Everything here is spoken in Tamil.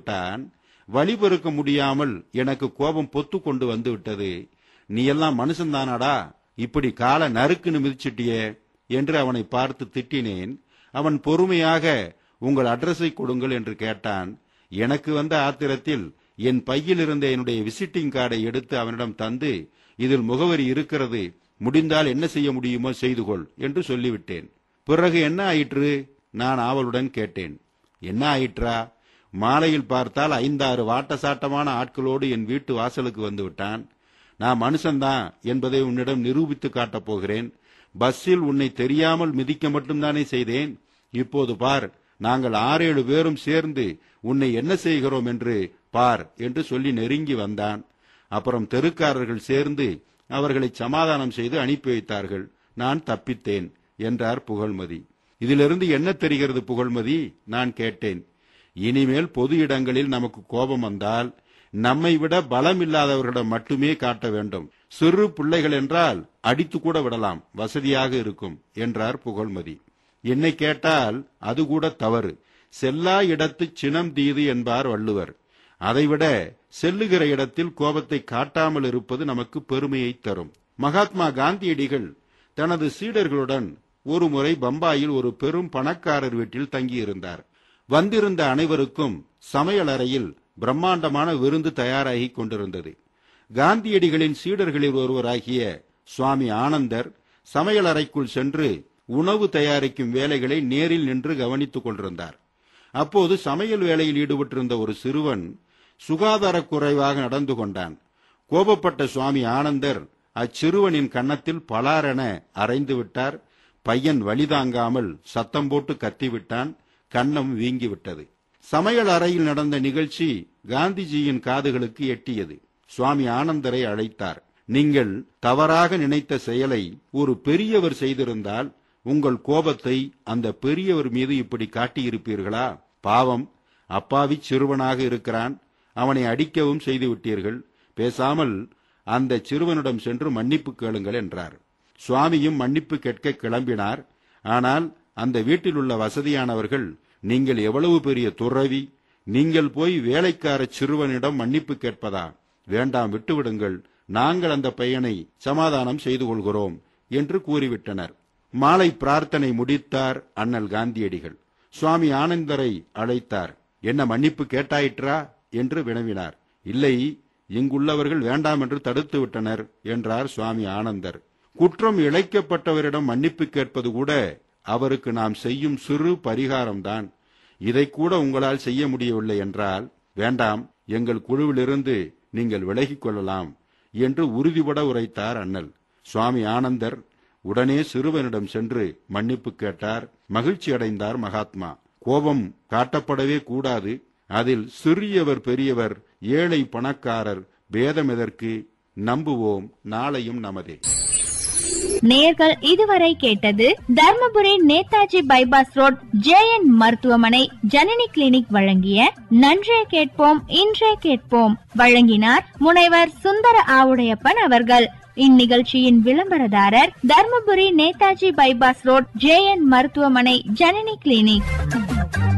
கேட்டான் வழி பொறுக்க முடியாமல் எனக்கு கோபம் பொத்து கொண்டு வந்து விட்டது நீ எல்லாம் மனுஷன்தானாடா இப்படி காலை நறுக்குன்னு மிதிச்சிட்டியே என்று அவனை பார்த்து திட்டினேன் அவன் பொறுமையாக உங்கள் அட்ரஸை கொடுங்கள் என்று கேட்டான் எனக்கு வந்த ஆத்திரத்தில் என் பையில் இருந்த என்னுடைய விசிட்டிங் கார்டை எடுத்து அவனிடம் தந்து இதில் முகவரி இருக்கிறது முடிந்தால் என்ன செய்ய முடியுமோ செய்து கொள் என்று சொல்லிவிட்டேன் பிறகு என்ன ஆயிற்று நான் ஆவலுடன் கேட்டேன் என்ன ஆயிற்றா மாலையில் பார்த்தால் ஐந்தாறு வாட்டசாட்டமான ஆட்களோடு என் வீட்டு வாசலுக்கு வந்து விட்டான் நான் மனுஷன்தான் என்பதை உன்னிடம் நிரூபித்து காட்டப் போகிறேன் பஸ்ஸில் உன்னை தெரியாமல் மிதிக்க மட்டும்தானே செய்தேன் இப்போது பார் நாங்கள் ஆறேழு பேரும் சேர்ந்து உன்னை என்ன செய்கிறோம் என்று பார் என்று சொல்லி நெருங்கி வந்தான் அப்புறம் தெருக்காரர்கள் சேர்ந்து அவர்களை சமாதானம் செய்து அனுப்பி வைத்தார்கள் நான் தப்பித்தேன் என்றார் புகழ்மதி இதிலிருந்து என்ன தெரிகிறது புகழ்மதி நான் கேட்டேன் இனிமேல் பொது இடங்களில் நமக்கு கோபம் வந்தால் நம்மை விட பலம் இல்லாதவர்களிடம் மட்டுமே காட்ட வேண்டும் சிறு பிள்ளைகள் என்றால் அடித்து கூட விடலாம் வசதியாக இருக்கும் என்றார் புகழ்மதி என்னை கேட்டால் அது கூட தவறு செல்லா இடத்து சினம் தீது என்பார் வள்ளுவர் அதைவிட செல்லுகிற இடத்தில் கோபத்தை காட்டாமல் இருப்பது நமக்கு பெருமையை தரும் மகாத்மா காந்தியடிகள் தனது சீடர்களுடன் ஒருமுறை பம்பாயில் ஒரு பெரும் பணக்காரர் வீட்டில் தங்கியிருந்தார் வந்திருந்த அனைவருக்கும் சமையலறையில் பிரம்மாண்டமான விருந்து தயாராகி கொண்டிருந்தது காந்தியடிகளின் சீடர்களில் ஒருவராகிய சுவாமி ஆனந்தர் சமையலறைக்குள் சென்று உணவு தயாரிக்கும் வேலைகளை நேரில் நின்று கவனித்துக் கொண்டிருந்தார் அப்போது சமையல் வேலையில் ஈடுபட்டிருந்த ஒரு சிறுவன் சுகாதாரக் குறைவாக நடந்து கொண்டான் கோபப்பட்ட சுவாமி ஆனந்தர் அச்சிறுவனின் கன்னத்தில் பலாரென அரைந்து விட்டார் பையன் வழிதாங்காமல் சத்தம் போட்டு கத்திவிட்டான் கன்னம் வீங்கிவிட்டது சமையல் அறையில் நடந்த நிகழ்ச்சி காந்திஜியின் காதுகளுக்கு எட்டியது சுவாமி ஆனந்தரை அழைத்தார் நீங்கள் தவறாக நினைத்த செயலை ஒரு பெரியவர் செய்திருந்தால் உங்கள் கோபத்தை அந்த பெரியவர் மீது இப்படி காட்டியிருப்பீர்களா பாவம் அப்பாவி சிறுவனாக இருக்கிறான் அவனை அடிக்கவும் செய்து விட்டீர்கள் பேசாமல் அந்த சிறுவனிடம் சென்று மன்னிப்பு கேளுங்கள் என்றார் சுவாமியும் மன்னிப்பு கேட்க கிளம்பினார் ஆனால் அந்த வீட்டில் உள்ள வசதியானவர்கள் நீங்கள் எவ்வளவு பெரிய துறவி நீங்கள் போய் வேலைக்கார சிறுவனிடம் மன்னிப்பு கேட்பதா வேண்டாம் விட்டுவிடுங்கள் நாங்கள் அந்த பையனை சமாதானம் செய்து கொள்கிறோம் என்று கூறிவிட்டனர் மாலை பிரார்த்தனை முடித்தார் அண்ணல் காந்தியடிகள் சுவாமி ஆனந்தரை அழைத்தார் என்ன மன்னிப்பு கேட்டாயிற்றா என்று வினவினார் இல்லை இங்குள்ளவர்கள் வேண்டாம் என்று தடுத்து விட்டனர் என்றார் சுவாமி ஆனந்தர் குற்றம் இழைக்கப்பட்டவரிடம் மன்னிப்பு கேட்பது கூட அவருக்கு நாம் செய்யும் சிறு பரிகாரம்தான் இதை கூட உங்களால் செய்ய முடியவில்லை என்றால் வேண்டாம் எங்கள் குழுவிலிருந்து நீங்கள் விலகிக் கொள்ளலாம் என்று உறுதிபட உரைத்தார் அண்ணல் சுவாமி ஆனந்தர் உடனே சிறுவனிடம் சென்று மன்னிப்பு கேட்டார் மகிழ்ச்சி அடைந்தார் மகாத்மா கோபம் காட்டப்படவே கூடாது அதில் சிறியவர் பெரியவர் ஏழை பணக்காரர் பேதம் எதற்கு நம்புவோம் நாளையும் நமதே நேர்கள் இதுவரை கேட்டது Dharmapuri Netaji bypass road JN மருத்துவமனை ஜனனி கிளினிக் வழங்கிய நன்றே கேட்போம் இன்றே கேட்போம் வழங்கினார் முனைவர் சுந்தர ஆவுடையப்பன் அவர்கள் இந்நிகழ்ச்சியின் விளம்பரதாரர் Dharmapuri Netaji bypass road JN மருத்துவமனை ஜனனி கிளினிக்